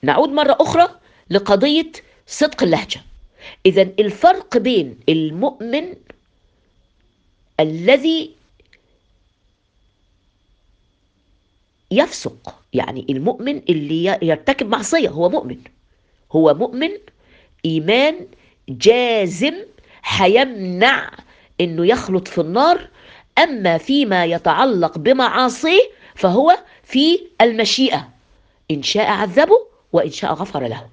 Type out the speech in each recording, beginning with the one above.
نعود مرة أخرى لقضية صدق اللهجة إذا الفرق بين المؤمن الذي يفسق يعني المؤمن اللي ي- يرتكب معصية هو مؤمن هو مؤمن إيمان جازم هيمنع إنه يخلط في النار أما فيما يتعلق بمعاصيه فهو في المشيئة إن شاء عذبه وإن شاء غفر له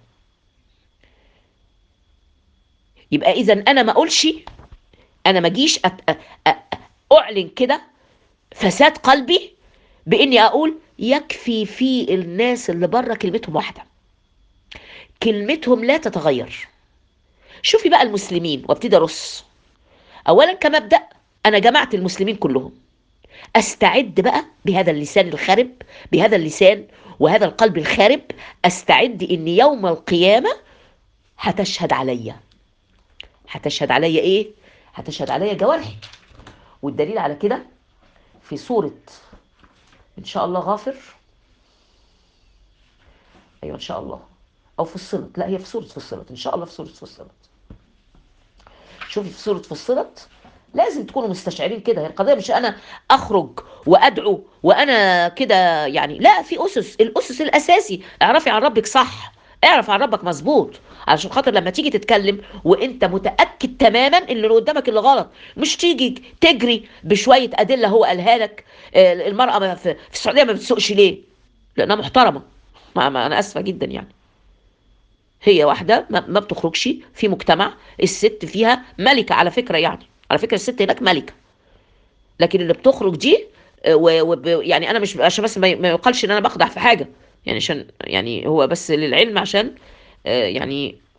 يبقى إذا أنا ما أقولش أنا ما أجيش أت- أ- أ- أعلن كده فساد قلبي بإني أقول يكفي في الناس اللي بره كلمتهم واحدة كلمتهم لا تتغير شوفي بقى المسلمين وابتدي ارص اولا كمبدا انا جمعت المسلمين كلهم استعد بقى بهذا اللسان الخارب بهذا اللسان وهذا القلب الخارب استعد ان يوم القيامه هتشهد عليا هتشهد عليا ايه هتشهد عليا جوارحي والدليل على كده في سوره ان شاء الله غافر ايوه ان شاء الله او فصلت لا هي في سوره فصلت ان شاء الله في سوره فصلت شوفي في سوره فصلت لازم تكونوا مستشعرين كده هي القضيه مش انا اخرج وادعو وانا كده يعني لا في اسس الاسس الاساسي اعرفي عن ربك صح اعرف عن ربك مظبوط علشان خاطر لما تيجي تتكلم وانت متاكد تماما ان اللي قدامك اللي غلط مش تيجي تجري بشويه ادله هو قالها لك آه، المراه ما في في السعوديه ما بتسوقش ليه لانها محترمه ما ما انا اسفه جدا يعني هي واحدة ما ما بتخرجش في مجتمع الست فيها ملكة على فكرة يعني على فكرة الست هناك ملكة لكن اللي بتخرج دي آه، و و يعني انا مش عشان بس ما ي- ما يقالش ان انا بخدع في حاجة يعني عشان يعني هو بس للعلم عشان آه، يعني